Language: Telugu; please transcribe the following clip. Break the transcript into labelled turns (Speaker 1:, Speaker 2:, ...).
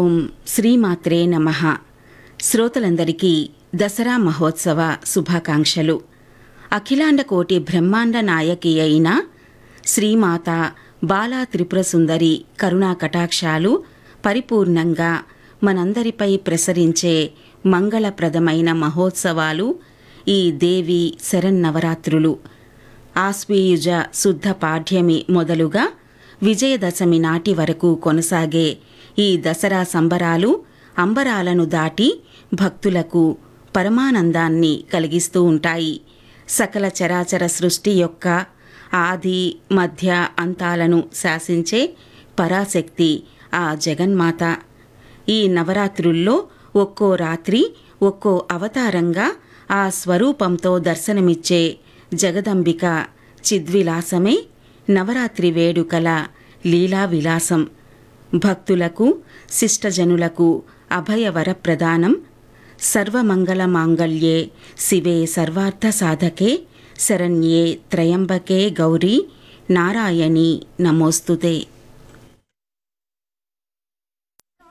Speaker 1: ఓం శ్రీమాత్రే నమ శ్రోతలందరికీ దసరా మహోత్సవ శుభాకాంక్షలు అఖిలాండ కోటి బ్రహ్మాండ నాయకి అయిన శ్రీమాత బాలా త్రిపుర సుందరి కరుణా కటాక్షాలు పరిపూర్ణంగా మనందరిపై ప్రసరించే మంగళప్రదమైన మహోత్సవాలు ఈ దేవి శరన్నవరాత్రులు ఆశ్వీయుజ శుద్ధ పాఠ్యమి మొదలుగా విజయదశమి నాటి వరకు కొనసాగే ఈ దసరా సంబరాలు అంబరాలను దాటి భక్తులకు పరమానందాన్ని కలిగిస్తూ ఉంటాయి సకల చరాచర సృష్టి యొక్క ఆది మధ్య అంతాలను శాసించే పరాశక్తి ఆ జగన్మాత ఈ నవరాత్రుల్లో ఒక్కో రాత్రి ఒక్కో అవతారంగా ఆ స్వరూపంతో దర్శనమిచ్చే జగదంబిక చిద్విలాసమే నవరాత్రి వేడుకల లీలా విలాసం భక్తులకు శిష్టజనులకు అభయవర ప్రదానం సర్వమంగళ మాంగళ్యే శివే సర్వార్థ సాధకే శరణ్యే త్రయంబకే గౌరీ నారాయణి నమోస్తుతే